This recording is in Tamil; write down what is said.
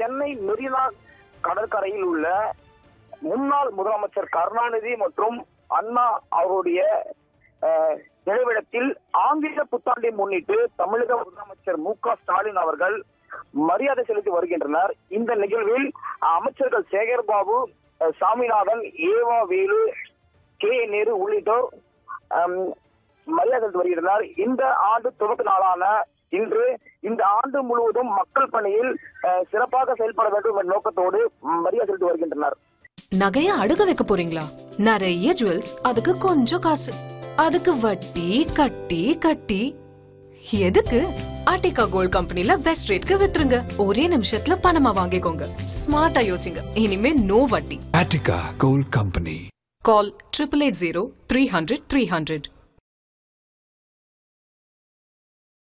சென்னை மெரினா கடற்கரையில் உள்ள முன்னாள் முதலமைச்சர் கருணாநிதி மற்றும் அண்ணா அவருடைய அஹ், நினைவிடத்தில் ஆங்கில புத்தாண்டை முன்னிட்டு தமிழக முதலமைச்சர் மு க ஸ்டாலின் அவர்கள் மரியாதை செலுத்தி வருகின்றனர் இந்த நிகழ்வில் அமைச்சர்கள் சேகர்பாபு அஹ், சாமிநாதன் ஏவா வேலு கே நேரு உள்ளிட்டோர் அம், மரியாதை செலுத்தி வருகின்றனர் இந்த ஆண்டு துவக்க நாளான இன்று இந்த ஆண்டு முழுவதும் மக்கள் பணியில் அஹ், சிறப்பாக செயல்பட வேண்டும் என்ற நோக்கத்தோடு ம், மரியாதை செலுத்தி வருகின்றனர் நகைய அடுக்க வைக்க போறீங்களா நிறைய ஜுவல்ஸ் அதுக்கு கொஞ்சம் காசு அதுக்கு வட்டி கட்டி கட்டி எதுக்கு ஆர்டிகா கோல்ட் கம்பெனில பெஸ்ட் ரேட்க்கு வித்துருங்க ஒரே நிமிஷத்துல பணமா வாங்கிக்கோங்க ஸ்மார்ட்டா யோசிங்க இனிமே நோ வட்டி Attica Gold Company. Call triple eight zero three hundred three hundred